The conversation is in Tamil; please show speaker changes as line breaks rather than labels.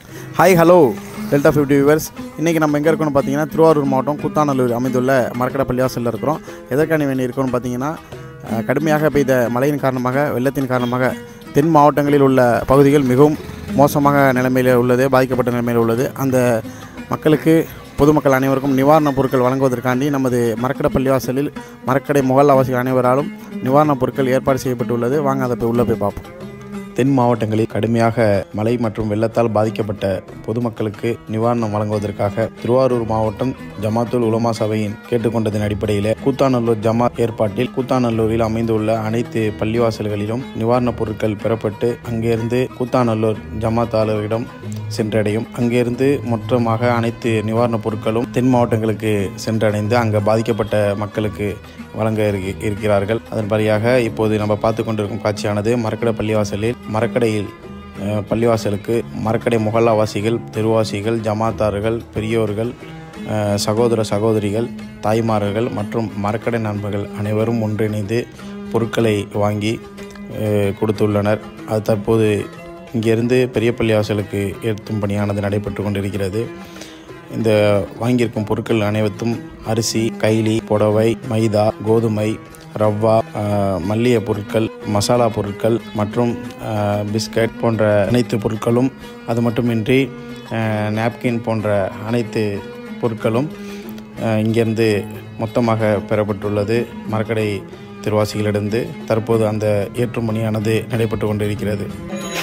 hi hello delta fifty viewers இன்றைக்கி நம்ம எங்கே இருக்கோம்னு பார்த்தீங்கன்னா திருவாரூர் மாவட்டம் கூத்தாநல்லூர் அமைந்துள்ள மரக்கடை பள்ளிவாசலில் இருக்கிறோம் எதற்கான வேண்டி இருக்கோம்னு பார்த்தீங்கன்னா அஹ், கடுமையாக பெய்த மழையின் காரணமாக வெள்ளத்தின் காரணமாக தென் மாவட்டங்களில் உள்ள பகுதிகள் மிகவும் மோசமாக நிலைமையில் உள்ளது பாதிக்கப்பட்ட நிலைமையில் உள்ளது அந்த மக்களுக்கு பொதுமக்கள் அனைவருக்கும் நிவாரணப் பொருட்கள் வழங்குவதற்காண்டி நமது மரக்கடை பள்ளிவாசலில் மரக்கடை முகல்லாவாசிகள் அனைவராலும் நிவாரணப் பொருட்கள் ஏற்பாடு செய்யப்பட்டுள்ளது வாங்க அதை போய் உள்ளே போய் பார்ப்போம் தென் மாவட்டங்களில் கடுமையாக மழை மற்றும் வெள்ளத்தால் பாதிக்கப்பட்ட பொதுமக்களுக்கு நிவாரணம் வழங்குவதற்காக திருவாரூர் மாவட்டம் ஜமாத்துல் உலமா சபையின் கேட்டுக்கொண்டதன் அடிப்படையில் கூத்தாநல்லூர் ஜமாத் ஏற்பாட்டில் கூத்தாநல்லூரில் அமைந்துள்ள அனைத்து பள்ளிவாசல்களிலும் நிவாரணப் பொருட்கள் பெறப்பட்டு அங்கிருந்து கூத்தாநல்லூர் ஜமாத்தாளரிடம் சென்றடையும் அங்கிருந்து மொத்தமாக அனைத்து நிவாரணப் பொருட்களும் தென் மாவட்டங்களுக்கு சென்றடைந்து அங்கே பாதிக்கப்பட்ட மக்களுக்கு வழங்க இருக்கு- இருக்கிறார்கள் அதன்படியாக இப்போது நம்ம பார்த்து கொண்டிருக்கும் காட்சியானது மரக்கடை பள்ளிவாசலில் மரக்கடையில் அஹ், பள்ளிவாசலுக்கு மரக்கடை முகல்லாவாசிகள் தெருவாசிகள் ஜமாத்தார்கள் பெரியோர்கள் அஹ், சகோதர சகோதரிகள் தாய்மார்கள் மற்றும் மரக்கடை நண்பர்கள் அனைவரும் ஒன்றிணைந்து பொருட்களை வாங்கி அஹ், கொடுத்துள்ளனர் அது தற்போது இங்கிருந்து பெரிய பள்ளிவாசலுக்கு ஏற்றும் பணியானது நடைபெற்று கொண்டிருக்கிறது இந்த வாங்கியிருக்கும் பொருட்கள் அனைத்தும் அரிசி கைலி புடவை மைதா கோதுமை ரவ்வா ஆஹ், மல்லிகை பொருட்கள் மசாலா பொருட்கள் மற்றும் ஆஹ், பிஸ்கட் போன்ற அனைத்து பொருட்களும் அது மட்டுமின்றி நாப்கின் போன்ற அனைத்து பொருட்களும் ஆஹ், இங்கிருந்து மொத்தமாக பெறப்பட்டுள்ளது மரக்கடை திருவாசிகளிடந்து தற்போது அந்த ஏற்றும் பணியானது நடைபெற்று கொண்டிருக்கிறது